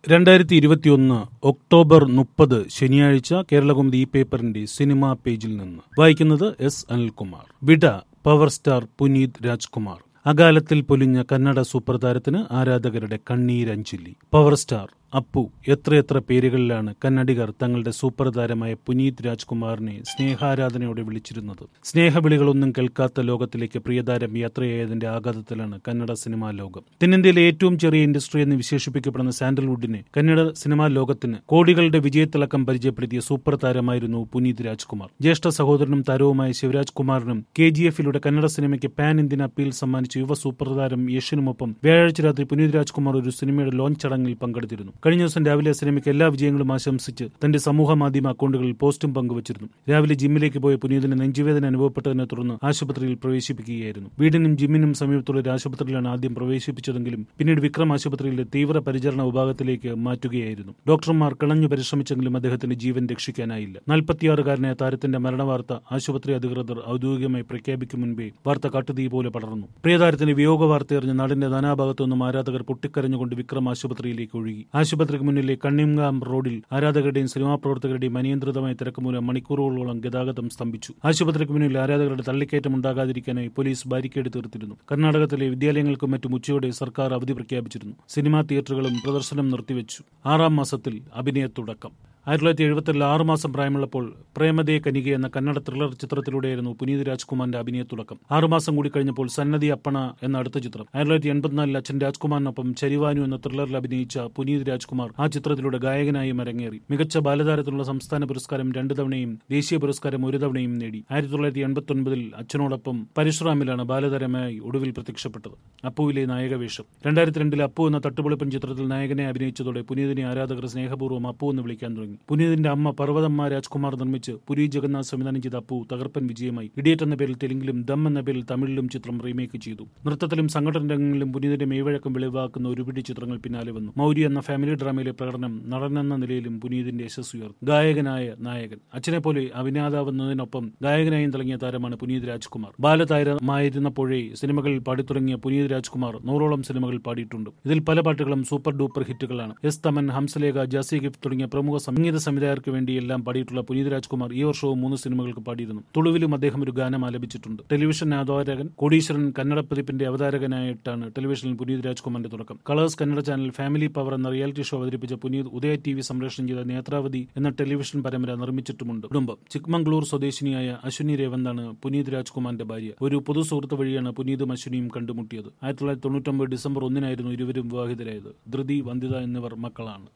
രണ്ടായിരത്തി ഇരുപത്തിയൊന്ന് ഒക്ടോബർ മുപ്പത് ശനിയാഴ്ച കേരളകൗമുദി ഈ പേപ്പറിന്റെ സിനിമാ പേജിൽ നിന്ന് വായിക്കുന്നത് എസ് അനിൽകുമാർ വിട പവർ സ്റ്റാർ പുനീത് രാജ്കുമാർ അകാലത്തിൽ പൊലിഞ്ഞ കന്നഡ സൂപ്പർ താരത്തിന് ആരാധകരുടെ കണ്ണീരഞ്ജലി പവർ സ്റ്റാർ അപ്പു എത്രയെത്ര പേരുകളിലാണ് കന്നഡികർ തങ്ങളുടെ സൂപ്പർ താരമായ പുനീത് രാജ്കുമാറിനെ സ്നേഹാരാധനയോടെ വിളിച്ചിരുന്നത് സ്നേഹവിളികളൊന്നും കേൾക്കാത്ത ലോകത്തിലേക്ക് പ്രിയതാരം യാത്രയായതിന്റെ ആഘാതത്തിലാണ് കന്നഡ സിനിമാ ലോകം തെന്നിന്ത്യയിലെ ഏറ്റവും ചെറിയ ഇൻഡസ്ട്രി എന്ന് വിശേഷിപ്പിക്കപ്പെടുന്ന സാൻഡൽവുഡിനെ കന്നഡ സിനിമാ ലോകത്തിന് കോടികളുടെ വിജയത്തിളക്കം പരിചയപ്പെടുത്തിയ സൂപ്പർ താരമായിരുന്നു പുനീത് രാജ്കുമാർ ജ്യേഷ്ഠ സഹോദരനും താരവുമായ ശിവരാജ് കുമാറിനും കെ ജി എഫിലൂടെ കന്നഡ സിനിമയ്ക്ക് പാൻ ഇന്ത്യൻ അപ്പീൽ സമ്മാനിച്ച യുവ സൂപ്പർ താരം യഷിനുമൊപ്പം വ്യാഴാഴ്ച രാത്രി പുനീത് രാജ്കുമാർ ഒരു സിനിമയുടെ ലോഞ്ച് ചടങ്ങിൽ പങ്കെടുത്തിരുന്നു കഴിഞ്ഞ ദിവസം രാവിലെ സിനിമയ്ക്ക് എല്ലാ വിജയങ്ങളും ആശംസിച്ച് തന്റെ സമൂഹ മാധ്യമ അക്കൗണ്ടുകളിൽ പോസ്റ്റും പങ്കുവച്ചിരുന്നു രാവിലെ ജിമ്മിലേക്ക് പോയ പുനീതിന് നെഞ്ചുവേദന അനുഭവപ്പെട്ടതിനെ തുടർന്ന് ആശുപത്രിയിൽ പ്രവേശിപ്പിക്കുകയായിരുന്നു വീടിനും ജിമ്മിനും സമീപത്തുള്ള ഒരു ആശുപത്രിയിലാണ് ആദ്യം പ്രവേശിപ്പിച്ചതെങ്കിലും പിന്നീട് വിക്രം ആശുപത്രിയിലെ തീവ്ര പരിചരണ വിഭാഗത്തിലേക്ക് മാറ്റുകയായിരുന്നു ഡോക്ടർമാർ കിളഞ്ഞു പരിശ്രമിച്ചെങ്കിലും അദ്ദേഹത്തിന്റെ ജീവൻ രക്ഷിക്കാനായില്ല നാൽപ്പത്തിയാറുകാരനായ താരത്തിന്റെ മരണവാർത്ത ആശുപത്രി അധികൃതർ ഔദ്യോഗികമായി പ്രഖ്യാപിക്കും മുൻപേ വാർത്ത കാട്ടുതീ പോലെ പടർന്നു പ്രിയതാരത്തിന്റെ വിയോഗ വാർത്തയറിഞ്ഞ് നാടിന്റെ നാനാഭാഗത്തു നിന്നും ആരാധകർ പൊട്ടിക്കരഞ്ഞുകൊണ്ട് വിക്രം ആശുപത്രിയിലേക്ക് ഒഴുകി ആശുപത്രിക്ക് മുന്നിലെ കണ്ണിംഗാം റോഡിൽ ആരാധകരുടെയും സിനിമാ പ്രവർത്തകരുടെയും അനിയന്ത്രിതമായ തിരക്ക് മൂലം മണിക്കൂറുകളോളം ഗതാഗതം സ്തംഭിച്ചു ആശുപത്രിക്ക് മുന്നിൽ ആരാധകരുടെ തള്ളിക്കയറ്റം ഉണ്ടാകാതിരിക്കാനായി പോലീസ് ബാരിക്കേഡ് തീർത്തിരുന്നു കർണാടകത്തിലെ വിദ്യാലയങ്ങൾക്കും മറ്റും ഉച്ചയോടെ സർക്കാർ അവധി പ്രഖ്യാപിച്ചിരുന്നു സിനിമാ തിയേറ്ററുകളും പ്രദർശനം നിർത്തിവെച്ചു ആറാം മാസത്തിൽ അഭിനയ തുടക്കം ആയിരത്തി തൊള്ളായിരത്തി എഴുപത്തിരണ്ടിൽ ആറുമാസം പ്രായമുള്ളപ്പോൾ പ്രേമതേ കനിക എന്ന കന്നഡ ത്രില്ലർ ചിത്രത്തിലൂടെയായിരുന്നു പുനീത് രാജ്കുമാറിന്റെ അഭിനയ തുടക്കം ആറുമാസം കൂടി കഴിഞ്ഞപ്പോൾ സന്നദ്ധി അപ്പണ എന്ന അടുത്ത ചിത്രം ആയിരത്തി തൊള്ളായിരത്തി എൺപത്തിനാലിൽ അച്ഛൻ രാജ്കുമാറിനൊപ്പം ചരിവാനു എന്ന ത്രില്ലറിൽ അഭിനയിച്ച പുനീത് രാജ്കുമാർ ആ ചിത്രത്തിലൂടെ ഗായകനായും അരങ്ങേറി മികച്ച ബാലതാരത്തിനുള്ള സംസ്ഥാന പുരസ്കാരം രണ്ടു തവണയും ദേശീയ പുരസ്കാരം ഒരു തവണയും നേടി ആയിരത്തി തൊള്ളായിരത്തി എൺപത്തി ഒൻപതിൽ അച്ഛനോടൊപ്പം പരശുറാമിലാണ് ബാലതാരമായി ഒടുവിൽ പ്രത്യക്ഷപ്പെട്ടത് അപ്പുവിലെ നായകവേഷം രണ്ടായിരത്തി രണ്ടിൽ അപ്പു എന്ന തട്ടുപൊളിപ്പൻ ചിത്രത്തിൽ നായകനെ അഭിനയിച്ചതോടെ പുനീതിനെ ആരാധകർ സ്നേഹപൂർവ്വം അപ്പു എന്ന് വിളിക്കാൻ തുടങ്ങി പുനീതിന്റെ അമ്മ പർവ്വതമ്മ രാജ്കുമാർ നിർമ്മിച്ച് പുരി ജഗന്നാഥ് സംവിധാനം ചെയ്ത അപ്പു തകർപ്പൻ വിജയമായി ഇഡിയറ്റ് എന്ന പേരിൽ തെലുങ്കിലും ദം എന്ന പേരിൽ തമിഴിലും ചിത്രം റീമേക്ക് ചെയ്തു നൃത്തത്തിലും സംഘടന രംഗങ്ങളിലും പുനീതിന്റെ മേവഴക്കം വെളിവാക്കുന്ന ഒരുപിടി ചിത്രങ്ങൾ പിന്നാലെ വന്നു മൗരി എന്ന ഫാമിലി ഡ്രാമയിലെ പ്രകടനം നടനെന്ന നിലയിലും പുനീതിന്റെ യശസ് ഉയർന്നു ഗായകനായ നായകൻ അച്ഛനെ പോലെ അഭിനാതാവെന്നതിനൊപ്പം ഗായകനായും തിളങ്ങിയ താരമാണ് പുനീത് രാജ്കുമാർ ബാലതാരമായിരുന്നപ്പോഴേ സിനിമകളിൽ പാടിത്തുടങ്ങിയ പുനീത് രാജ്കുമാർ നൂറോളം സിനിമകൾ പാടിയിട്ടുണ്ട് ഇതിൽ പല പാട്ടുകളും സൂപ്പർ ഡൂപ്പർ ഹിറ്റുകളാണ് എസ് തമൻ ഹംസലേഖ ജാസി ഗിഫ്റ്റ് തുടങ്ങിയ പ്രമുഖ സംഗീത സംവിധായകർക്ക് വേണ്ടിയെല്ലാം പാടിയിട്ടുള്ള പുനീത് രാജ്കുമാർ ഈ വർഷവും മൂന്ന് സിനിമകൾക്ക് പാടിയിരുന്നു തുളുവിലും അദ്ദേഹം ഒരു ഗാനം ആലപിച്ചിട്ടുണ്ട് ടെലിവിഷൻ അവതാരകൻ കോടീശ്വരൻ കന്നഡ പതിപ്പിന്റെ അവതാരകനായിട്ടാണ് ടെലിവിഷനിൽ പുനീത് രാജ്കുമാറിന്റെ തുടക്കം Colors Kannada channel family power എന്ന റിയാലിറ്റി ഷോ അവതരിപ്പിച്ച പുനീത് ഉദയ ടി വി സംപ്രേഷണം ചെയ്ത നേത്രാവതി എന്ന ടെലിവിഷൻ പരമ്പര നിർമ്മിച്ചിട്ടുമുണ്ട് കുടുംബം ചിക്മംഗ്ലൂർ സ്വദേശിനിയായ അശ്വിനി രേവന്താണ് പുനീത് രാജ്കുമാറിന്റെ ഭാര്യ ഒരു പൊതു സുഹൃത്ത് വഴിയാണ് പുനീതും അശ്വിനിയും കണ്ടുമുട്ടിയത് ആയിരത്തി തൊള്ളായിരത്തി തൊണ്ണൂറ്റൊമ്പത് ഡിസംബർ ഒന്നിനായിരുന്നു ഇരുവരും വിവാഹിതരായത് ധൃതി വന്ദിത എന്നിവർ മക്കളാണ്